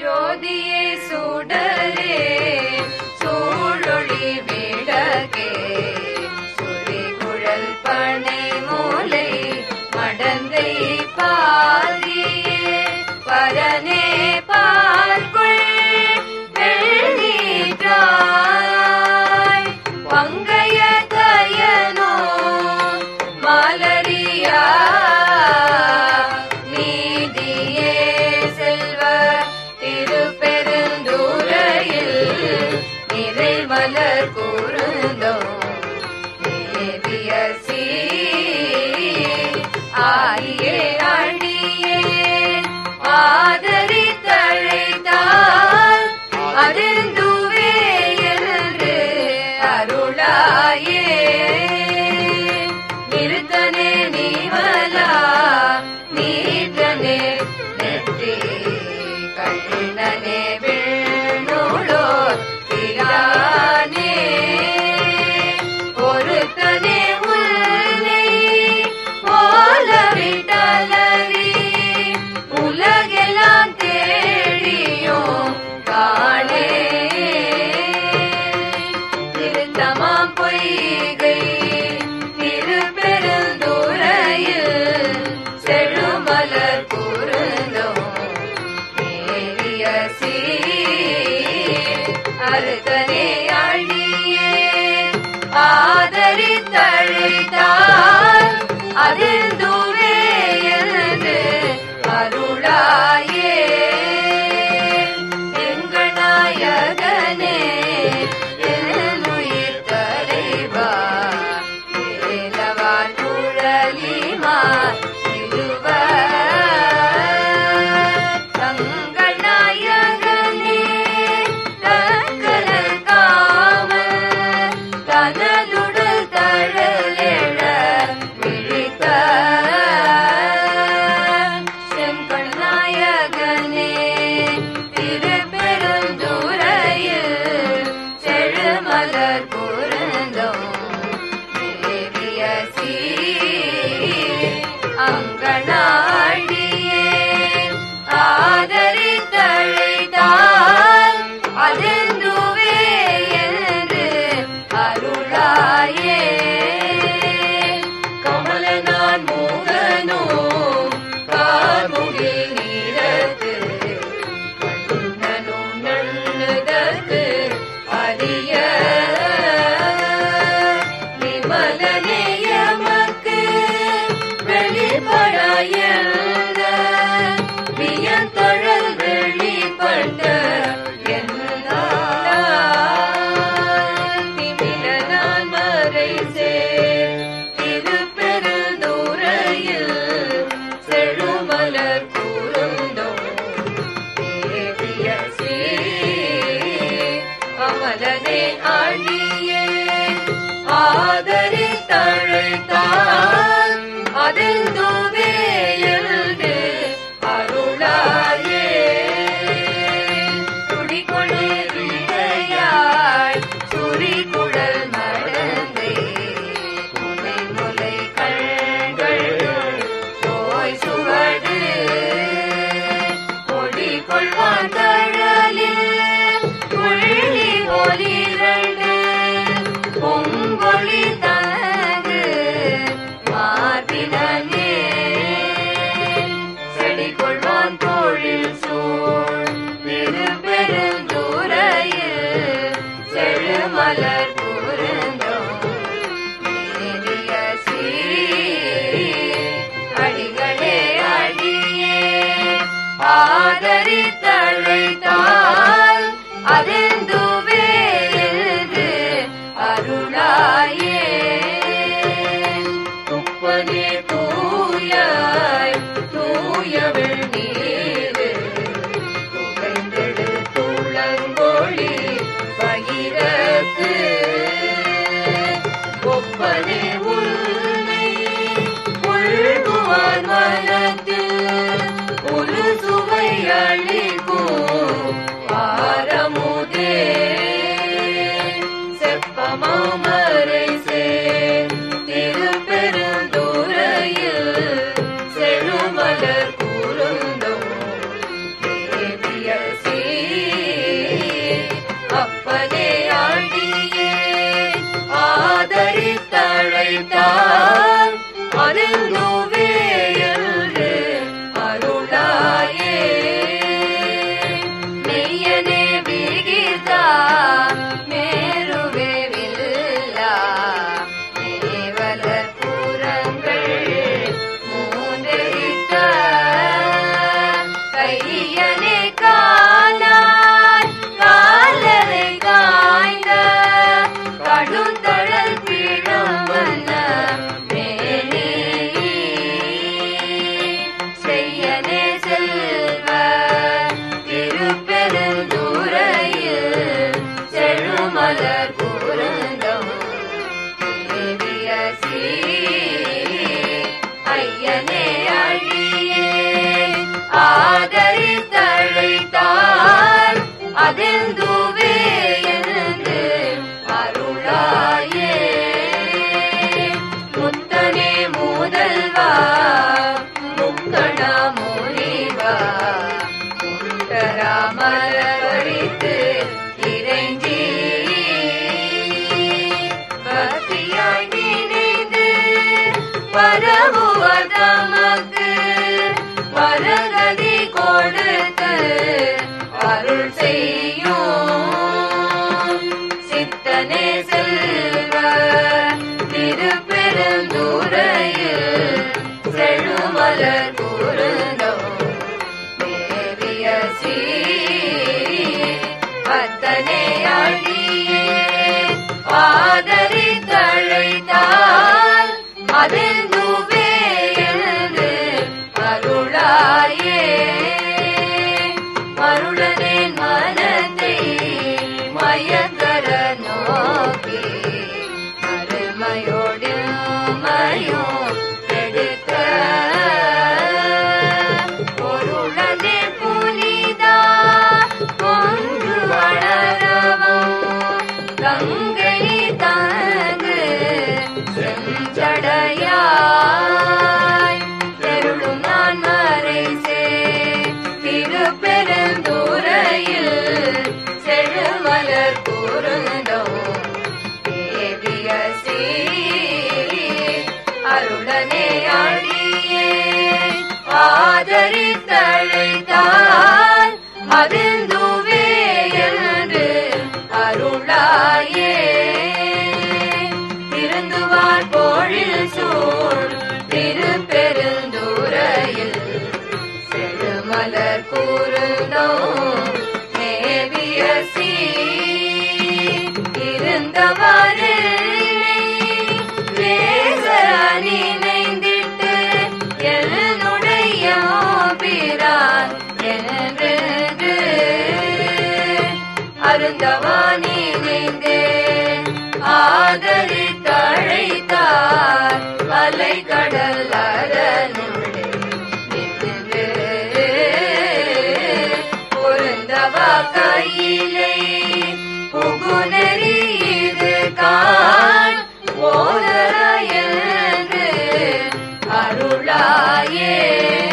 ஜோதியே சுடரே சூழொளி விளக்கே சுரிகுழல் பனை மூலை மடந்தை பாதியே பரனே பார்க்குள் வெள்ளீற்றாய் பங்கைய தயனோ மலரியா நீதியே செல்வ திருப்பெருந்துறையில் நிறைமலர் கூறுந்தோ தேவிய சீ ஆகியே அடியே ஆதரித்தழைத்தால் அதிர்ந்துவே என்று அருளாயே நிறுத்தனே நீவலா நீட்டனே நெற்றி கண்ணனே விண்ணோளோ பிரானே ஒருத்தனே உள்ளே போல விட்டலரி உலகெல்லாம் தேடியும் காணே திருத்தமாம் பொய்கை திருப்பெருந்துறையில் செழுமலர் கூறுந்தோம் மேலிய சீர் அருகனே அழியே ஆதரித்தழைத்தால் அதில் தூவே என்று அருளாயே எங்கள் நாயகனே என்னுயிர் தலைவா ஏலவார் குழலிமார் இருவர் தங்கள் நாயகனே தக்கலல் காமல் தனதுடல் தழலெழ விழிக்க செங்கண் நாயகனே திருப்பெருந்துறையில் செழுமலர் பொருந்தோம் தேவிய சீ அங்கனாடியே ஆதரித்தழைத்தால் அதிர்ந்துவே என்று அருளாயே கமல நான் மூகனோ கார்முகில் நீரத்து கண்ணனும் நல்லதற்கு அரிய விமலனேயமக்கு வெளிப்படாய வியந்தழல் வெளிப்பட்ட திமிலனான் மறை சேர் திருப்பெருந்துறையில் செழுமலர் கூறுந்தோம் தேவிய சீர் அமலனே ஆழியே ஆதரித்தழைத்தால் அதில் தூவே எழுது அருளாயே துடிகொண்டு விதையாய் சுரிகுழல் மடந்தை குமை முலை கண்கள் போய் சுவடு கொடி கொள்வான் தழலில் புள்ளி ஒலிரண்டு பொங்கொழி தனது மார்பினே செடி கொள்வான் தோழில் சூழ் திருப்பெருந்துறையில் செழுமலர் கூறுந்தோம் மேலிய சீர் அடிகளே அடியே ஆதரித்தழைத்தால் அதிர்ந்துவே எழுது அருளாயே துப்பனே தூயாய் தூயவள் நீரு புகைந்தெடு துளங்கொழி பகிரத்து ஒப்பனே உன்னை உள்குவான் மனத்தில் ஒரு சுவை அளிக்கும் ஆரமுதே செப்பமாமரை சேர் திருப்பெருந்துறையில் செழுமலர் கூறுந்தோம் தேவிய சீ ஆதரித்தழைத்தால் அதுவே என்று அருளாயே மெய்யனே விகிதா மேருவே வில்லா தேவலர் புறங்கள் மூன்றெரித்த கையனே காலாய் காலரை காய்ந்த கடுந்தழல் பிழம்பன மேனி செய்யனே செல்வ திருப்பெருந்துறையில் செழுமலர் குருந்தம் தேவிய சீ ஐயனே அழியே ஆதரித்தழைத்தால் அதில் தூவே என்று அருளாயே முத்தனே முதல்வா முக்கணா முனிவா முண்டராமலரித்து இறைஞ்சி பக்தியாய் நினைந்து பரவுவதமக்கு வரகதி கொடுத்து அருள் செய்யும் சித்தனே செல்வ திருப்பெருந்துறையில் செழுமலர் குருந்தோ தேவிய சீ பத்தனே அழியே ஆதரித்தழைத்தால் அதில் நுவே என்று அருளாயே மருளனின் மனத்தை மயங்கர நோக்கி அருமையோடு மயும் எடுக்க பொருளனே புனிதா ஒன்று வளரவும் கங்கை தாங்கு செஞ்சடையாய் தெருளும் நான் மறைசே திருப்பெருந்துறையில் செழுமலர் கூறுந்தோம் தேவிய சீ அருளனே அழியே ஆதரித்தழைத்தால் அதில் தூவே என்று அருளாயே திருந்துவார் போழில் சூழ் திருப்பெருந்துறையில் செழுமலர் கூறுனோ மேவிய சீ இருந்தவாறு பேச நினைந்திட்டு என்னுடைய பிரான் என்று அருந்தவா நினைந்தே ஆதரித்தழைத்தார் அலை கடல் அரனுள்ளே நின்று பொருந்தவா கையிலே புகுநெறி இது காண் ஓதர என்று அருளாயே